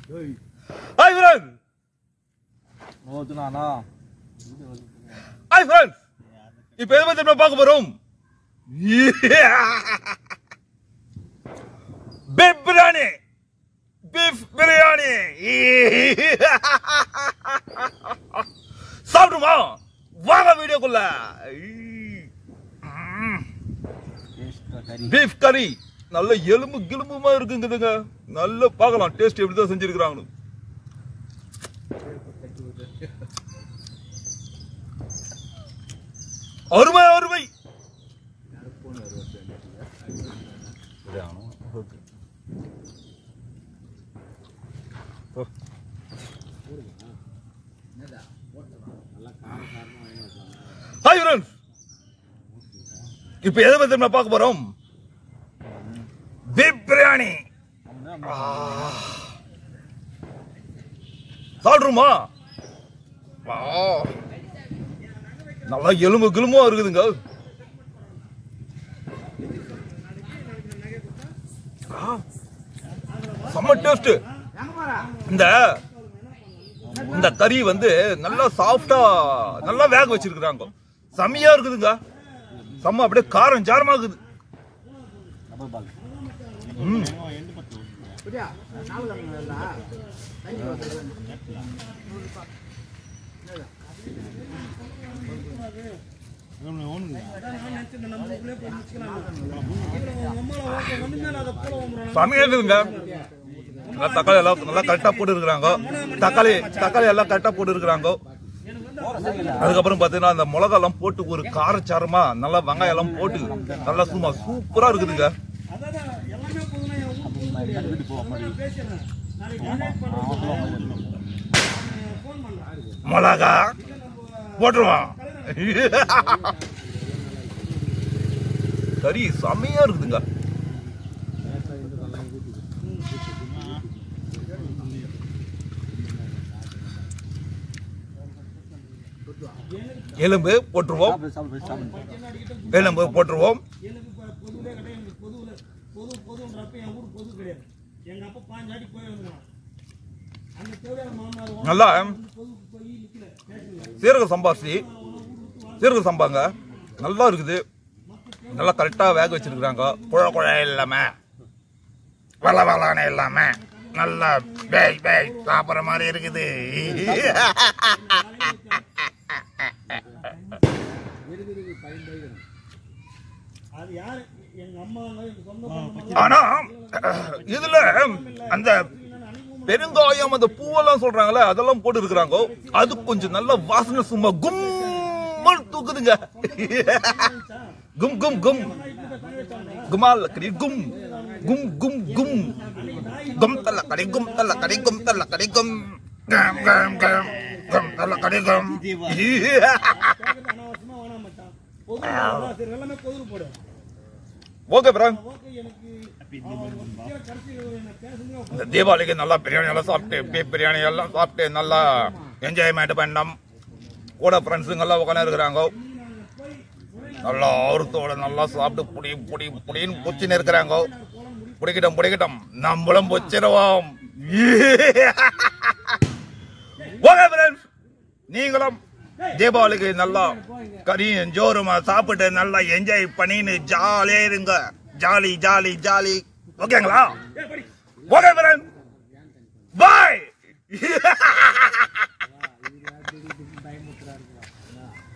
Hi friends ஓதுனானா hi friends இப்போ எதை பத்தி நம்ம பார்க்க போறோம் பீஃப் பிரியாணி பீஃப் பிரியாணி சாப்பிடுமா வாங்க வீடியோக்குள்ள கறி பீஃப் கறி நல்ல எலும்பு கிளும்புமா இருக்குங்குதுங்க நல்ல பார்க்கலாம் டேஸ்ட் எப்படி தான் செஞ்சிருக்கிறாங்கன்னு அருமை அருமை ஹாய் ஃப்ரெண்ட்ஸ் இப்போ எதை பத்தி நம்ம பார்க்க போறோம் பீப் பிரியாணி சாப்பிட்ருமா நல்லா எலும்பு கிளும்பா இருக்குதுங்க ஆ, செம்ம டேஸ்ட் இந்த இந்த கறி வந்து நல்லா சாஃப்டா நல்லா வேக வச்சிருக்கிறாங்க செம்மையா இருக்குதுங்க செம்ம அப்படியே காரம் ஜாரமா இருக்குது டபுள் பால் ம். செம்மையா இருக்குதுங்க நல்லா தக்காளி எல்லாம் நல்லா கரெக்டா போட்டு இருக்கிறாங்க தக்காளி தக்காளி எல்லாம் கரெக்டா போட்டு இருக்கிறாங்க அதுக்கப்புறம் பாத்தீங்கன்னா அந்த மிளகா எல்லாம் போட்டு ஒரு காரச்சாரமா நல்லா வெங்காயம் எல்லாம் போட்டு நல்லா சும்மா சூப்பரா இருக்குதுங்க மிளகா போட்டுருவான் கறி செம்மையா இருக்குதுங்க எலும்பு போட்டுருவோம் சாப்பிடு சாப்பிடு சாப்பிடு எலும்பு போட்டுருவோம் எனக்கு இப்போ பொதுவே கிடையாது எனக்கு பொதுவில் பொது பொதுன்றப்ப என் ஊர் பொது கிடையாது எங்கள் அப்பா பாஞ்சு ஆடி போய் வந்துடுவான் அந்த தேவையான மாமனார் நல்லா பொதுக்கு போய் நிற்கல பேசல சீரக சம்பாசி சீரக சம்பாங்க நல்லா இருக்குது நல்லா கரெக்டாக வேக வச்சிருக்கிறாங்க குழ குழ இல்லாம வள வளன்னு இல்லாம நல்லா பேய் பேய் சாப்பிட்ற மாதிரி இருக்குது அது யார் எங்கள் அம்மாங்க எங்கள் சொந்த பந்தம் ஆனா இதுல அந்த பெருங்காயம் அந்த பூவெல்லாம் சொல்றாங்கல்ல அதெல்லாம் போட்டு இருக்கிறாங்க அது கொஞ்சம் நல்ல வாசனை சும்மா கும்மல் தூக்குதுங்க கும் கும் கும் குமால் கடி கும் கும் கும் கும் கும் தல்ல கடி கும் தல்ல கடி கும் தல்ல கடி கும் கம் கம் கம் கம் தல்ல கடி கம் கேட்கறது அனாவசியமாக வேணாம் மச்சான் பொது சரி எல்லாமே பொது போடு ஓகே பிரான் ஓகே எனக்கு அவர் முக்கிய கடைசி என்ன பேசுங்க இந்த தீபாவளிக்கு நல்லா பிரியாணி எல்லாம் சாப்பிட்டு பீஃப் பிரியாணி எல்லாம் சாப்பிட்டு நல்லா என்ஜாய்மெண்ட் பண்ணோம் கூட ஃப்ரெண்ட்ஸுங்க எல்லாம் உட்காந்து இருக்கிறாங்க நல்லா ஆர்வத்தோட நல்லா சாப்பிட்டு புடி புடி புடின்னு புச்சின்னு இருக்கிறாங்க பிடிக்கிட்டோம் பிடிக்கிட்டோம் நம்மளும் புச்சிருவோம் ஓகே ஃப்ரெண்ட்ஸ் நீங்களும் தீபாவளிக்கு நல்லா கறியும் ஜோருமா சாப்பிட்டு நல்லா என்ஜாய் பண்ணின்னு ஜாலியா இருங்க ஜாலி ஜாலி ஜாலி ஓகேங்களா ஓகே ஃப்ரெண்ட் பாய்